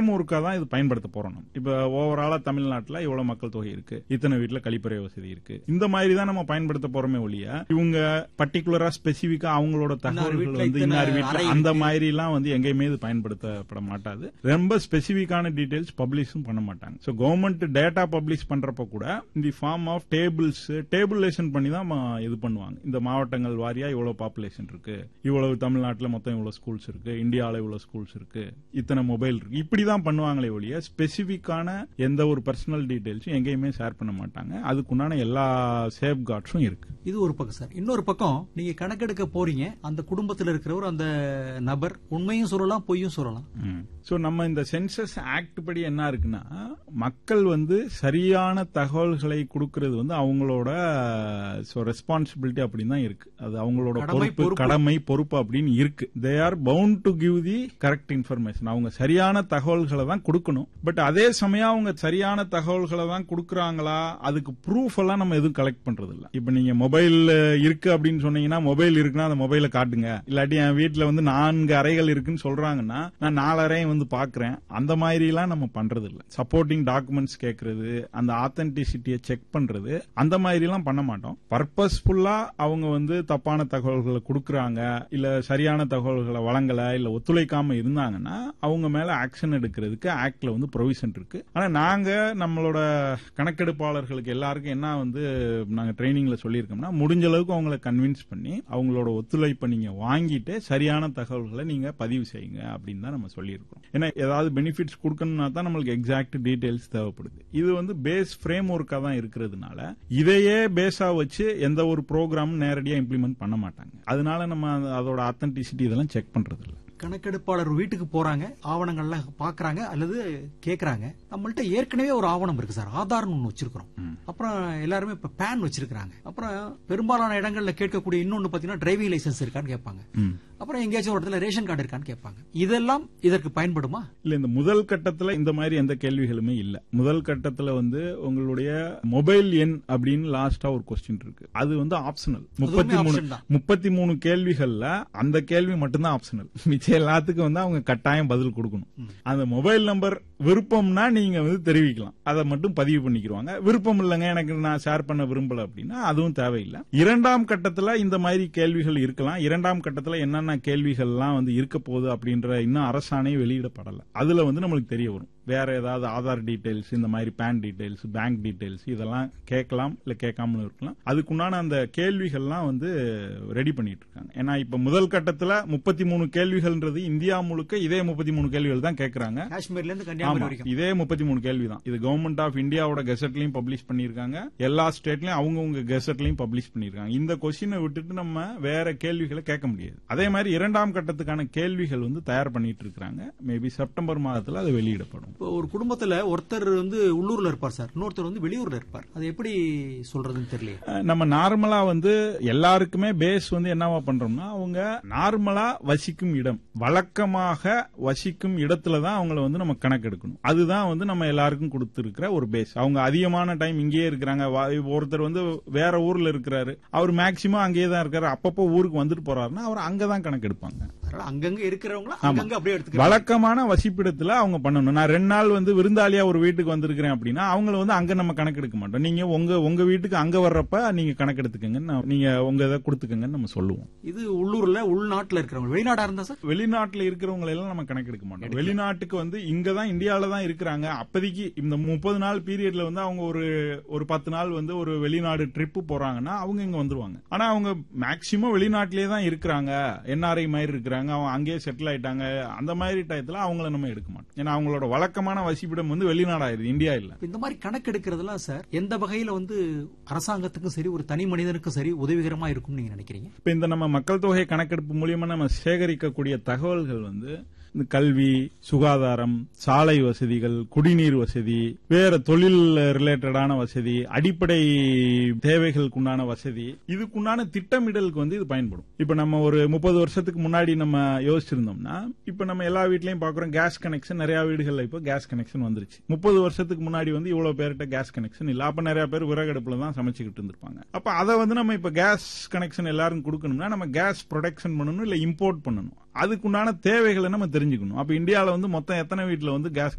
Frame ஒர்க்கா தான் இது பயன்படுத்த போறோம் நம்ம இப்ப ஓவராலா தமிழ்நாட்டுல இவ்வளவு மக்கள் தொகை இருக்கு இத்தனை வீட்டுல கழிப்பறை வசதி இருக்கு இந்த மாதிரி தான் நம்ம பயன்படுத்த போறோமே ஒழிய இவங்க பர்டிகுலரா ஸ்பெசிபிக்கா அவங்களோட தகவல்கள் வீட்ல வந்து இத்தனை இன்னார் வீட்டுல அறை அந்த இருக்கு. மாதிரி எல்லாம் வந்து எங்கேயுமே இது பயன்படுத்தப்பட மாட்டாது ரொம்ப ஸ்பெசிபிக்கான டீடைல்ஸ் பப்ளிஷும் பண்ண மாட்டாங்க சோ கவர்மெண்ட் டேட்டா பப்ளிஷ் பண்றப்ப கூட இந்த ஃபார்ம் ஆஃப் டேபிள்ஸ் டேபிளேஷன் பண்ணி தான் ம- இது பண்ணுவாங்க இந்த மாவட்டங்கள் வாரியா இவ்வளவு பாப்புலேஷன் இருக்கு இவ்வளவு தமிழ்நாட்டுல மொத்தம் இவ்வளவு ஸ்கூல்ஸ் இருக்கு இந்தியால இவ்வளவு ஸ்கூல்ஸ் இருக்கு இத்தனை மொபைல் இருக்கு இப்படிதான் பண்ணுவாங்களே ஒழிய ஸ்பெசிபிக்கான எந்த ஒரு பர்சனல் டீடைல்ஸும் எங்கேயுமே ஷேர் பண்ண மாட்டாங்க அதுக்குண்டான எல்லா சேஃப் கார்ட்ஸும் இருக்கு இது ஒரு பக்கம் சார் இன்னொரு பக்கம் நீங்க கணக்கெடுக்க போறீங்க அந்த குடும்பத்துல இருக்கிறவர் அந்த நபர் உண்மையும் சொல்லலாம் பொய்யும் சொல்லலாம் சோ நம்ம இந்த சென்சஸ் ஆக்ட் படி என்ன இருக்குன்னா மக்கள் வந்து சரியான தகவல்களை கொடுக்கிறது வந்து அவங்களோட ரெஸ்பான்சிபிலிட்டி அப்படின்னு தான் இருக்கு அது அவங்களோட கடமை, பொறுப்பு பொறுப்பு. கடமை பொறுப்பு அப்படின்னு இருக்கு they are bound to give the correct information அவங்க சரியான தகவல்களை தான் கொடுக்கணும் பட் அதே சமயம் அவங்க சரியான தகவல்களை தான் கொடுக்கறாங்களா அதுக்கு ப்ரூஃப் எல்லாம் நம்ம எதுவும் கலெக்ட் பண்றது இல்ல இப்ப நீங்க மொபைல் இருக்கு அப்படின்னு சொன்னீங்கன்னா மொபைல் இருக்குன்னா அந்த மொபைலை காட்டுங்க இல்லாட்டி என் வீட்டுல வந்து நான்கு அறைகள் இருக்குன்னு சொல்றாங்கன்னா நான் நாலு அறையும் வந்து பாக்குறேன் அந்த மாதிரி எல்லாம் நம்ம பண்றது இல்ல சப்போர்ட்டிங் டாக்குமெண்ட்ஸ் கேட்கறது அந்த ஆத்தென்டிசிட்டியை செக் பண்றது அந்த மாதிரி எல்லாம் பண்ண மாட்டோம் பர்பஸ்ஃபுல்லா அவங்க வந்து தப்பான தகவல்களை கொடுக்கறாங்க இல்ல சரியான தகவல்களை வழங்கல இல்ல ஒத்துழைக்காம இருந்தாங்கன்னா அவங்க மேல ஆக்ஷன் எடுக்கிறதுக்கு ஆக்ட்ல வந்து ப்ரொவிஷன் இருக்கு ஆனா நாங்க நம்மளோட கணக்கெடுப்பாளர்களுக்கு எல்லாருக்கும் என்ன வந்து நாங்க ட்ரைனிங்ல சொல்லியிருக்கோம்னா முடிஞ்ச அளவுக்கு அவங்கள கன்வின்ஸ் பண்ணி அவங்களோட ஒத்துழைப்பை நீங்க வாங்கிட்டு சரியான தகவல்களை நீங்க பதிவு செய்யுங்க அப்படின்னு தான் நம்ம சொல்லியிருக்கோம் ஏன்னா ஏதாவது பெனிஃபிட்ஸ் கொடுக்கணும்னா தான் நம்மளுக்கு எக்ஸாக்ட் டீடைல்ஸ் தேவைப்படுது இது வந்து பேஸ் ஃப்ரேம் ஒர்க்கா தான் இருக்கிறதுனால இதையே பேஸா வச்சு எந்த ஒரு ப்ரோக்ராமும் நேரடியா இம்ப்ளிமெண்ட் பண்ண மாட்டாங்க அதனால நம்ம அந்த- அதோட அத்தன்டிசிட்டி இதெல்லாம் செக் பண்றது இல்ல கணக்கெடுப்பாளர் வீட்டுக்கு போறாங்க ஆவணங்கள்லாம் பாக்குறாங்க அல்லது கேக்குறாங்க நம்மள்ட்ட ஏற்கனவே ஒரு ஆவணம் இருக்கு சார் ஆதார்னு ஒண்ணு வச்சிருக்கிறோம் அப்புறம் எல்லாருமே இப்ப பேன் வச்சிருக்காங்க அப்புறம் பெரும்பாலான இடங்கள்ல கேட்கக்கூடிய இன்னொன்னு பாத்தீங்கன்னா டிரைவிங் லைசென்ஸ் இருக்கான்னு கேட்பாங்க ம். அப்புறம் எங்கேயாச்சும் ஒரு இடத்துல ரேஷன் கார்டு இருக்கான்னு கேட்பாங்க இதெல்லாம் இதற்கு பயன்படுமா இல்ல இந்த முதல் கட்டத்துல இந்த மாதிரி எந்த கேள்விகளுமே இல்ல முதல் கட்டத்துல வந்து உங்களுடைய மொபைல் எண் அப்படின்னு லாஸ்டா ஒரு கொஸ்டின் இருக்கு அது வந்து ஆப்ஷனல் முப்பத்தி மூணு option தான். முப்பத்தி மூணு கேள்விகள்ல அந்த கேள்வி மட்டும்தான் ஆப்ஷனல் மிச்சம் எல்லாத்துக்கும் வந்து அவங்க கட்டாயம் பதில் கொடுக்கணும் அந்த மொபைல் நம்பர் விருப்பம்னா நீங்க வந்து தெரிவிக்கலாம் அதை மட்டும் பதிவு பண்ணிக்கிருவாங்க விருப்பம் இல்லைங்க எனக்கு நான் ஷேர் பண்ண விரும்பல அப்படின்னா அதுவும் தேவையில்லை இரண்டாம் கட்டத்துல இந்த மாதிரி கேள்விகள் இருக்கலாம் இரண்டாம் கட்டத்துல என்னென்ன கேள்விகள்லாம் வந்து இருக்க போகுது அப்படின்ற இன்னும் அரசாணை வெளியிடப்படல அதுல வந்து நம்மளுக்கு தெரிய வரும் வேற ஏதாவது ஆதார் டீடைல்ஸ் இந்த மாதிரி பேன் டீடைல்ஸ் பேங்க் டீடைல்ஸ் இதெல்லாம் கேட்கலாம் இல்ல கேட்காமலும் இருக்கலாம் அதுக்குண்டான அந்த கேள்விகள்லாம் வந்து ரெடி பண்ணிட்டு இருக்காங்க ஏன்னா இப்ப முதல் கட்டத்துல முப்பத்தி மூணு கேள்விகள்ன்றது இந்தியா முழுக்க இதே முப்பத்தி மூணு கேள்விகள் தான் கேட்கறாங்க காஷ்மீர்ல இருந்து கன்னியாகுமரி ஆமா, வரைக்கும் இதே முப்பத்தி மூணு கேள்வி தான் இது கவர்மெண்ட் ஆஃப் இந்தியாவோட கெசட்லயும் பப்ளிஷ் பண்ணிருக்காங்க எல்லா ஸ்டேட்லயும் அவங்கவுங்க கெசட்லயும் பப்ளிஷ் பண்ணிருக்காங்க இந்த கொஸ்டினை விட்டுட்டு நம்ம வேற கேள்விகளை கேட்க முடியாது அதே மாதிரி இரண்டாம் கட்டத்துக்கான கேள்விகள் வந்து தயார் பண்ணிட்டு இருக்காங்க மேபி செப்டம்பர் மாதத்துல அது வெளியிடப்படும் இப்போ ஒரு குடும்பத்துல ஒருத்தர் வந்து உள்ளூர்ல இருப்பார் சார் இன்னொருத்தர் வந்து வெளியூர்ல இருப்பார் அது எப்படி சொல்றதுன்னு தெரியல அஹ் நம்ம நார்மலா வந்து எல்லாருக்குமே பேஸ் வந்து என்னவா பண்றோம்னா அவங்க நார்மலா வசிக்கும் இடம் வழக்கமாக வசிக்கும் இடத்துல தான் அவங்கள வந்து நம்ம கணக்கெடுக்கணும் அதுதான் வந்து நம்ம எல்லாருக்கும் கொடுத்திருக்கிற ஒரு பேஸ் அவங்க அதிகமான டைம் இங்கேயே இருக்கிறாங்க வா- ஒருத்தர் வந்து வேற ஊர்ல இருக்கிறாரு அவர் மேக்சிமம் அங்கேயே தான் இருக்காரு அப்பப்போ ஊருக்கு வந்துட்டு போறாருன்னா அவர் அங்கதான் கணக்கெடுப்பாங்க அதனால அங்கங்க இருக்கிறவங்கள அங்கங்க அப்படியே எடுத்துக்கலாம் வழக்கமான வசிப்பிடத்துல அவங்க பண்ணணும் நான் ரெண்டு நாள் வந்து விருந்தாளியா ஒரு வீட்டுக்கு வந்திருக்கிறேன் அப்படின்னா அவங்கள வந்து அங்க நம்ம கணக்கெடுக்க மாட்டோம் நீங்க உங்க உங்க வீட்டுக்கு அங்க வர்றப்ப நீங்க கணக்கெடுத்துக்கங்கன்னு நான்- நீங்க உங்க இதை கொடுத்துக்கங்கன்னு நம்ம சொல்லுவோம் இது உள்ளூர்ல உள்நாட்டுல இருக்கிறவங்க வெளிநாடா இருந்தா சார் வெளிநாட்டுல இருக்கிறவங்க எல்லாம் நம்ம கணக்கெடுக்க மாட்டோம் வெளிநாட்டுக்கு வந்து இங்க தான் இந்தியாவில தான் இருக்கிறாங்க அப்போதைக்கு இந்த முப்பது நாள் பீரியட்ல வந்து அவங்க ஒரு ஒரு பத்து நாள் வந்து ஒரு வெளிநாடு ட்ரிப் போறாங்கன்னா அவங்க இங்க வந்துருவாங்க ஆனா அவங்க மேக்சிமம் வெளிநாட்டிலேயே தான் இருக்கிறாங்க என்ஆர்ஐ மாதிரி இருக்கிறாங்க அவங்க அங்கேயே செட்டில் ஆயிட்டாங்க அந்த மாதிரி டயத்துல அவங்கள நம்ம எடுக்க மாட்டோம் ஏன்னா அவங்களோட வழக்கமான வசிப்பிடம் வந்து வெளிநாடாயிருது இந்தியா இல்ல இப்ப இந்த மாதிரி கணக்கெடுக்கிறதுலாம் சார் எந்த வகையில வந்து அரசாங்கத்துக்கும் சரி ஒரு தனி மனிதனுக்கும் சரி உதவிகரமா இருக்கும்னு நீங்க நினைக்கிறீங்க இப்ப இந்த நம்ம மக்கள் தொகை கணக்கெடுப்பு மூலியமா நம்ம சேகரிக்கக்கூடிய தகவல்கள் வந்து இந்த கல்வி சுகாதாரம் சாலை வசதிகள் குடிநீர் வசதி வேற தொழில் ரிலேட்டடான வசதி அடிப்படை தேவைகளுக்குண்டான வசதி இதுக்குண்டான திட்டமிடலுக்கு வந்து இது பயன்படும் இப்ப நம்ம ஒரு முப்பது வருஷத்துக்கு முன்னாடி நம்ம யோசிச்சிருந்தோம்னா இப்ப நம்ம எல்லா வீட்லயும் பாக்குறோம் கேஸ் கனெக்ஷன் நிறைய வீடுகள்ல இப்போ கேஸ் கனெக்ஷன் வந்துருச்சு முப்பது வருஷத்துக்கு முன்னாடி வந்து இவ்வளவு பேர்கிட்ட கேஸ் கனெக்ஷன் இல்ல அப்ப நிறைய பேர் விறகடுப்புல தான் சமைச்சுக்கிட்டு இருந்திருப்பாங்க அப்ப அதை வந்து நம்ம இப்ப கேஸ் கனெக்ஷன் எல்லாரும் கொடுக்கணும்னா நம்ம கேஸ் ப்ரொடக்ஷன் பண்ணணும் இல்ல இம்போர்ட் பண்ணணும் அதுக்குண்டான தேவைகளை நம்ம தெரிஞ்சுக்கணும் அப்ப இந்தியாவில வந்து மொத்தம் எத்தனை வீட்டுல வந்து கேஸ்